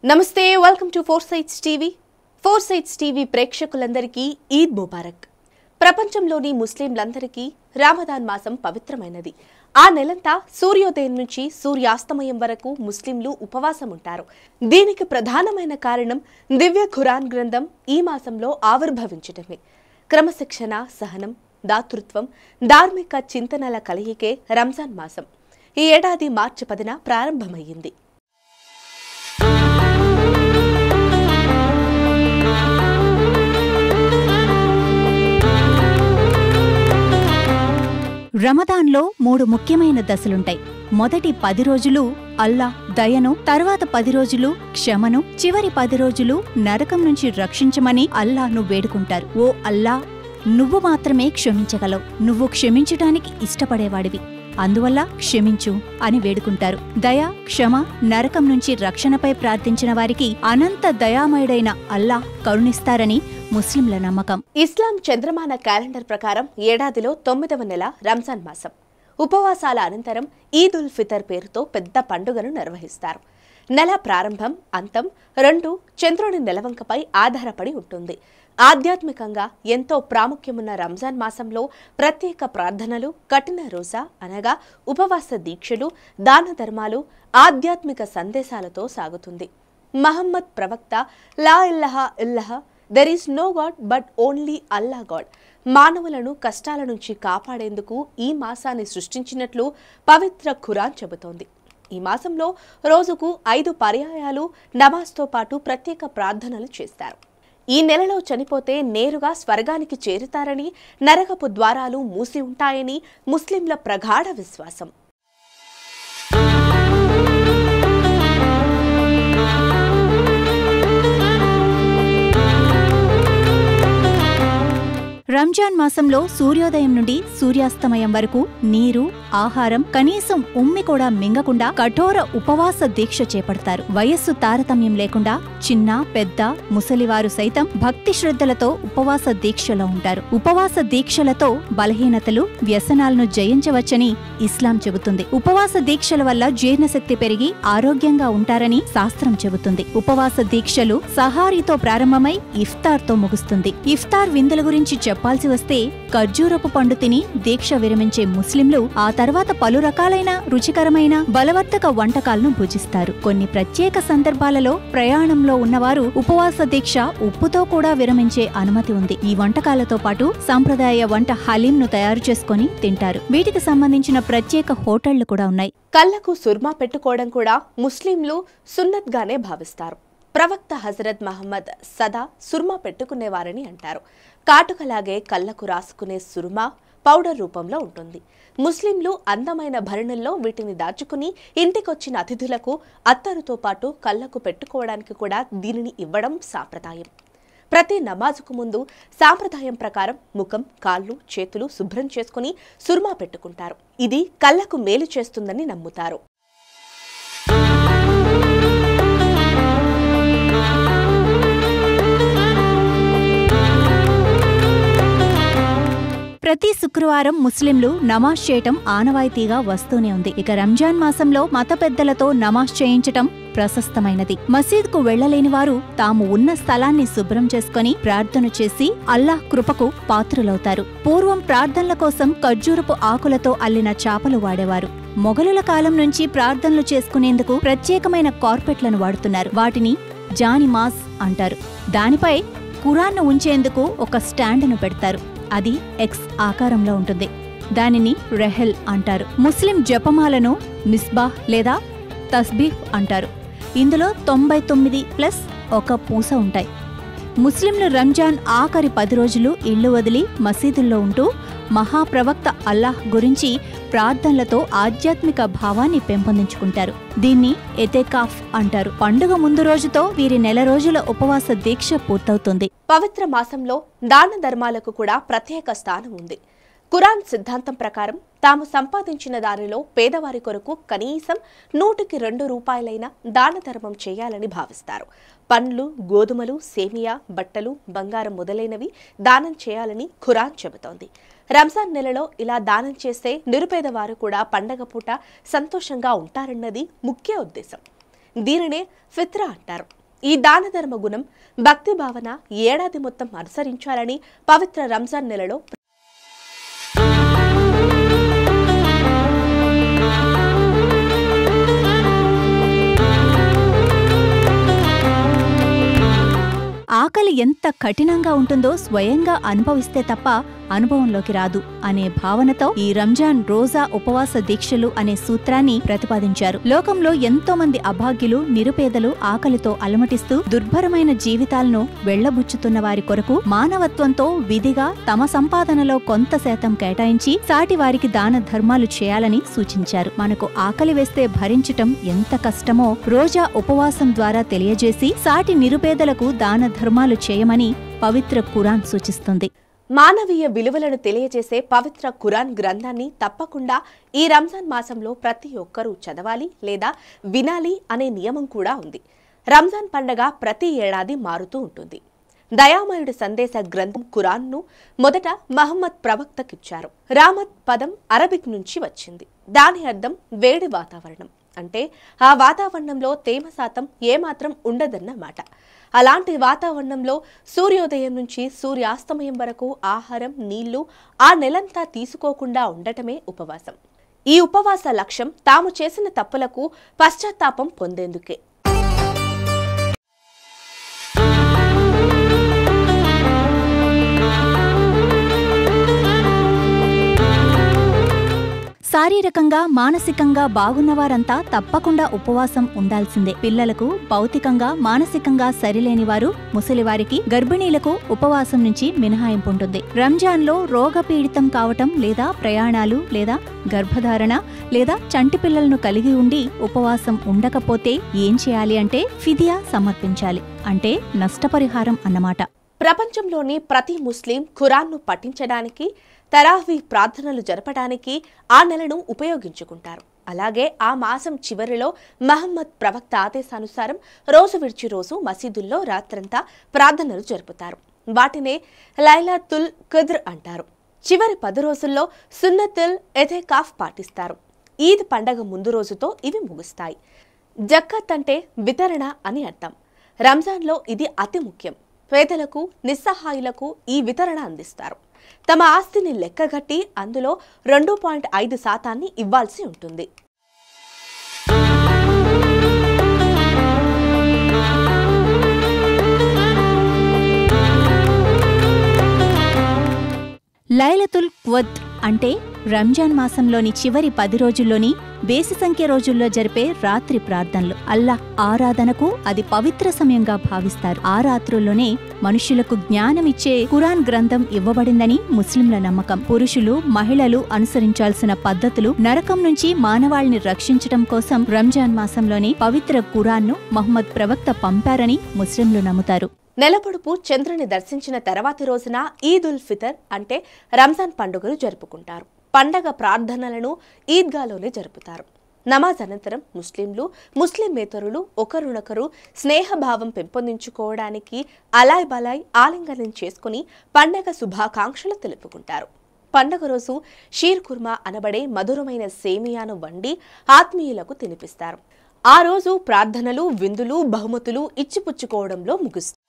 నమస్తే welcome to four sights TV four sights TV ప్రేక్షకులందరికీ ఈద్ ముబారక్ ప్రపంచంలోని ముస్లింలందరికీ రామదాన్ మాసం పవిత్రమైనది ఆ నెలంతా సూర్యోదయం నుంచి సూర్యాస్తమయం వరకు ముస్లింలు ఉపవాసం ఉంటారు దీనికి ప్రధానమైన కారణం దివ్య ఖురాన్ గ్రంథం ఈ మాసంలో ఆవిర్భవించటమే క్రమశిక్షణ సహనం దాతృత్వం ధార్మిక చింతనల కలయికే రంజాన్ మాసం ఈ ఏడాది మార్చి పదిన ప్రారంభమయ్యింది రమదాన్లో మూడు ముఖ్యమైన దశలుంటాయి మొదటి పది రోజులు అల్లా దయను తర్వాత పది రోజులు క్షమను చివరి పది రోజులు నరకం నుంచి రక్షించమని అల్లాను వేడుకుంటారు ఓ అల్లా నువ్వు మాత్రమే క్షమించగలవు నువ్వు క్షమించటానికి ఇష్టపడేవాడివి అందువల్ల క్షమించు అని వేడుకుంటారు దయ క్షమ నరకం నుంచి రక్షణపై ప్రార్థించిన వారికి అనంత దయామయుడైన అల్లా కరుణిస్తారని ముస్లింల నమ్మకం ఇస్లాం చంద్రమాన క్యాలెండర్ ప్రకారం ఏడాదిలో తొమ్మిదవ నెల రంజాన్ మాసం ఉపవాసాల అనంతరం ఈద్ ఉల్ ఫితర్ పేరుతో పెద్ద పండుగను నిర్వహిస్తారు నెల ప్రారంభం అంతం రెండు చంద్రుని నెలవంకపై ఆధారపడి ఉంటుంది ఆధ్యాత్మికంగా ఎంతో ప్రాముఖ్యమున్న రంజాన్ మాసంలో ప్రత్యేక ప్రార్థనలు కఠిన రోజా అనగా ఉపవాస దీక్షలు దాన ధర్మాలు ఆధ్యాత్మిక సందేశాలతో సాగుతుంది మహమ్మద్ ప్రవక్త లా ఇల్లహా ఇల్లహ there is no god but only Allah god మానవులను కష్టాల నుంచి కాపాడేందుకు ఈ మాసాన్ని సృష్టించినట్లు పవిత్ర ఖురాన్ చెబుతోంది ఈ మాసంలో రోజుకు ఐదు పర్యాయాలు నమాజ్తో పాటు ప్రత్యేక ప్రార్థనలు చేస్తారు ఈ నెలలో చనిపోతే నేరుగా స్వర్గానికి చేరుతారని నరకపు ద్వారాలు మూసి ఉంటాయని ముస్లింల ప్రగాఢ విశ్వాసం రంజాన్ మాసంలో సూర్యోదయం నుండి సూర్యాస్తమయం వరకు నీరు ఆహారం కనీసం ఉమ్మి కూడా మింగకుండా కఠోర ఉపవాస దీక్ష చేపడతారు వయస్సు తారతమ్యం లేకుండా చిన్న పెద్ద ముసలివారు సైతం భక్తి శ్రద్ధలతో ఉపవాస దీక్షలో ఉంటారు ఉపవాస దీక్షలతో బలహీనతలు వ్యసనాలను జయించవచ్చని ఇస్లాం చెబుతుంది ఉపవాస దీక్షల వల్ల జీర్ణశక్తి పెరిగి ఆరోగ్యంగా ఉంటారని శాస్త్రం చెబుతుంది ఉపవాస దీక్షలు సహారీతో ప్రారంభమై ఇఫ్తార్తో ముగుస్తుంది ఇఫ్తార్ విందుల గురించి చెప్పాల్సి వస్తే ఖర్జూరపు పండు తిని దీక్ష విరమించే ముస్లింలు ఆ తర్వాత పలు రకాలైన రుచికరమైన బలవర్ధక వంటకాలను భుజిస్తారు కొన్ని ప్రత్యేక సందర్భాలలో ప్రయాణంలో ఉన్నవారు ఉపవాస దీక్ష ఉప్పుతో కూడా విరమించే అనుమతి ఉంది ఈ వంటకాలతో పాటు సాంప్రదాయ వంట హలీంను తయారు చేసుకొని తింటారు వీటికి సంబంధించిన ప్రత్యేక హోటళ్లు కూడా ఉన్నాయి కళ్ళకు సుర్మా పెట్టుకోవడం కూడా ముస్లింలు సున్నత్గానే భావిస్తారు ప్రవక్త హజరత్ మహమ్మద్ సదా సుర్మా పెట్టుకునేవారని అంటారు కాటుకలాగే కళ్ళకు రాసుకునే సుర్మా పౌడర్ రూపంలో ఉంటుంది ముస్లింలు అందమైన భరణుల్లో వీటిని దాచుకుని ఇంటికొచ్చిన అతిథులకు అత్తరుతో పాటు కళ్ళకు పెట్టుకోవడానికి కూడా దీనిని ఇవ్వడం సాంప్రదాయం ప్రతి నమాజుకు ముందు సాంప్రదాయం ప్రకారం ముఖం కాళ్ళు చేతులు శుభ్రం చేసుకుని సుర్మా పెట్టుకుంటారు ఇది కళ్ళకు మేలు చేస్తుందని నమ్ముతారు ప్రతి శుక్రవారం ముస్లింలు నమాజ్ చేయటం ఆనవాయితీగా వస్తూనే ఉంది ఇక రంజాన్ మాసంలో మత పెద్దలతో నమాజ్ చేయించటం ప్రశస్తమైనది మసీద్కు వెళ్లలేని వారు తాము ఉన్న స్థలాన్ని శుభ్రం చేసుకుని ప్రార్థన చేసి అల్లాహ్ కృపకు పాత్రులవుతారు పూర్వం ప్రార్థనల కోసం ఖర్జూరపు ఆకులతో అల్లిన చాపలు వాడేవారు మొఘలుల కాలం నుంచి ప్రార్థనలు చేసుకునేందుకు ప్రత్యేకమైన కార్పెట్లను వాడుతున్నారు వాటిని జానిమాస్ అంటారు దానిపై కురాన్ను ఉంచేందుకు ఒక స్టాండును పెడతారు అది ఎక్స్ ఆకారంలో ఉంటుంది దానిని రెహెల్ అంటారు ముస్లిం జపమాలను మిస్బాహ్ లేదా తస్బీహ్ అంటారు ఇందులో తొంభై తొమ్మిది ప్లస్ ఒక పూస ఉంటాయి ముస్లింలు రంజాన్ ఆఖరి పది రోజులు ఇల్లు వదిలి మసీదుల్లో ఉంటూ మహాప్రవక్త అల్లాహ్ గురించి ప్రార్థనలతో ఆధ్యాత్మిక భావాన్ని పెంపొందించుకుంటారు దీన్ని ఎతేకాఫ్ అంటారు పండుగ ముందు రోజుతో వీరి నెల రోజుల ఉపవాస దీక్ష పూర్తవుతుంది పవిత్ర మాసంలో దాన ధర్మాలకు కూడా ప్రత్యేక స్థానం ఉంది ఖురాన్ సిద్ధాంతం ప్రకారం తాము సంపాదించిన దానిలో పేదవారి కొరకు కనీసం నూటికి రెండు రూపాయలైన దాన ధర్మం చేయాలని భావిస్తారు పండ్లు గోధుమలు సేమియా బట్టలు బంగారం మొదలైనవి దానం చేయాలని ఖురాన్ చెబుతోంది రంజాన్ నెలలో ఇలా దానం చేస్తే నిరుపేదవారు కూడా పండగ పూట సంతోషంగా ఉంటారన్నది ముఖ్య ఉద్దేశం దీనినే ఫిత్రా అంటారు ఈ దాన ధర్మ గుణం భక్తి భావన ఏడాది మొత్తం అనుసరించాలని పవిత్ర రంజాన్ నెలలో ఆకలి ఎంత కఠినంగా ఉంటుందో స్వయంగా అనుభవిస్తే తప్ప అనుభవంలోకి రాదు అనే భావనతో ఈ రంజాన్ రోజా ఉపవాస దీక్షలు అనే సూత్రాన్ని ప్రతిపాదించారు లోకంలో ఎంతో మంది అభాగ్యులు నిరుపేదలు ఆకలితో అలమటిస్తూ దుర్భరమైన జీవితాలను వెళ్లబుచ్చుతున్న వారి కొరకు మానవత్వంతో విధిగా తమ సంపాదనలో కొంత శాతం కేటాయించి సాటి వారికి దాన ధర్మాలు చేయాలని సూచించారు మనకు ఆకలి వేస్తే భరించటం ఎంత కష్టమో రోజా ఉపవాసం ద్వారా తెలియజేసి సాటి నిరుపేదలకు దాన ధర్మాలు చేయమని పవిత్ర ఖురాన్ సూచిస్తుంది మానవీయ విలువలను తెలియజేసే పవిత్ర ఖురాన్ గ్రంథాన్ని తప్పకుండా ఈ రంజాన్ మాసంలో ప్రతి ఒక్కరూ చదవాలి లేదా వినాలి అనే నియమం కూడా ఉంది రంజాన్ పండగ ప్రతి ఏడాది మారుతూ ఉంటుంది దయామయుడి సందేశ గ్రంథం ఖురాన్ను మొదట మహమ్మద్ ప్రవక్తకిచ్చారు రామత్ పదం అరబిక్ నుంచి వచ్చింది దాని అర్థం వేడి వాతావరణం అంటే ఆ వాతావరణంలో తేమ శాతం ఏమాత్రం ఉండదన్నమాట అలాంటి వాతావరణంలో సూర్యోదయం నుంచి సూర్యాస్తమయం వరకు ఆహారం నీళ్లు ఆ నెలంతా తీసుకోకుండా ఉండటమే ఉపవాసం ఈ ఉపవాస లక్ష్యం తాము చేసిన తప్పులకు పశ్చాత్తాపం పొందేందుకే శారీరకంగా మానసికంగా బాగున్నవారంతా తప్పకుండా ఉపవాసం ఉండాల్సిందే పిల్లలకు భౌతికంగా మానసికంగా సరిలేని వారు ముసలివారికి గర్భిణీలకు ఉపవాసం నుంచి మినహాయింపు ఉంటుంది రంజాన్లో రోగపీడితం కావటం లేదా ప్రయాణాలు లేదా గర్భధారణ లేదా చంటి పిల్లలను కలిగి ఉండి ఉపవాసం ఉండకపోతే ఏం చేయాలి అంటే ఫిదియా సమర్పించాలి అంటే నష్టపరిహారం అన్నమాట ప్రపంచంలోని ప్రతి ముస్లిం ఖురాన్ను పఠించడానికి తరావీ ప్రార్థనలు జరపడానికి ఆ నెలను ఉపయోగించుకుంటారు అలాగే ఆ మాసం చివరిలో మహమ్మద్ ప్రవక్త ఆదేశానుసారం రోజు విడిచి రోజు మసీదుల్లో రాత్రంతా ప్రార్థనలు జరుపుతారు వాటినే లైలాతుల్ ఖద్ర్ అంటారు చివరి పది రోజుల్లో సున్నతుల్ ఎథేకాఫ్ పాటిస్తారు ఈద్ పండగ ముందు రోజుతో ఇవి ముగుస్తాయి జక్కత్ అంటే వితరణ అని అర్థం రంజాన్లో ఇది అతి ముఖ్యం పేదలకు నిస్సహాయులకు ఈ వితరణ అందిస్తారు తమ ఆస్తిని లెక్కగట్టి అందులో రెండు పాయింట్ ఐదు శాతాన్ని ఇవ్వాల్సి ఉంటుంది లైలతుల్ క్వద్ అంటే రంజాన్ మాసంలోని చివరి పది రోజుల్లోని బేసి సంఖ్య రోజుల్లో జరిపే రాత్రి ప్రార్థనలు అల్లాహ్ ఆరాధనకు అది పవిత్ర సమయంగా భావిస్తారు ఆ రాత్రుల్లోనే మనుషులకు జ్ఞానమిచ్చే ఖురాన్ గ్రంథం ఇవ్వబడిందని ముస్లింల నమ్మకం పురుషులు మహిళలు అనుసరించాల్సిన పద్ధతులు నరకం నుంచి మానవాళిని రక్షించటం కోసం రంజాన్ మాసంలోని పవిత్ర ఖురాన్ను మహమ్మద్ ప్రవక్త పంపారని ముస్లింలు నమ్ముతారు నెలపొడుపు చంద్రుని దర్శించిన తర్వాతి రోజున ఈద్ ఉల్ ఫితర్ అంటే రంజాన్ పండుగను జరుపుకుంటారు పండగ ప్రార్థనలను ఈద్గాలోనే జరుపుతారు నమాజ్ అనంతరం ముస్లింలు ముస్లిమేతరులు ఒకరినొకరు స్నేహభావం పెంపొందించుకోవడానికి అలాయ్ బలాయ్ ఆలింగనం చేసుకుని పండగ శుభాకాంక్షలు తెలుపుకుంటారు పండగ రోజు షీర్ కుర్మా అనబడే మధురమైన సేమియాను వండి ఆత్మీయులకు తినిపిస్తారు ఆ రోజు ప్రార్థనలు విందులు బహుమతులు ఇచ్చిపుచ్చుకోవడంలో ముగుస్తారు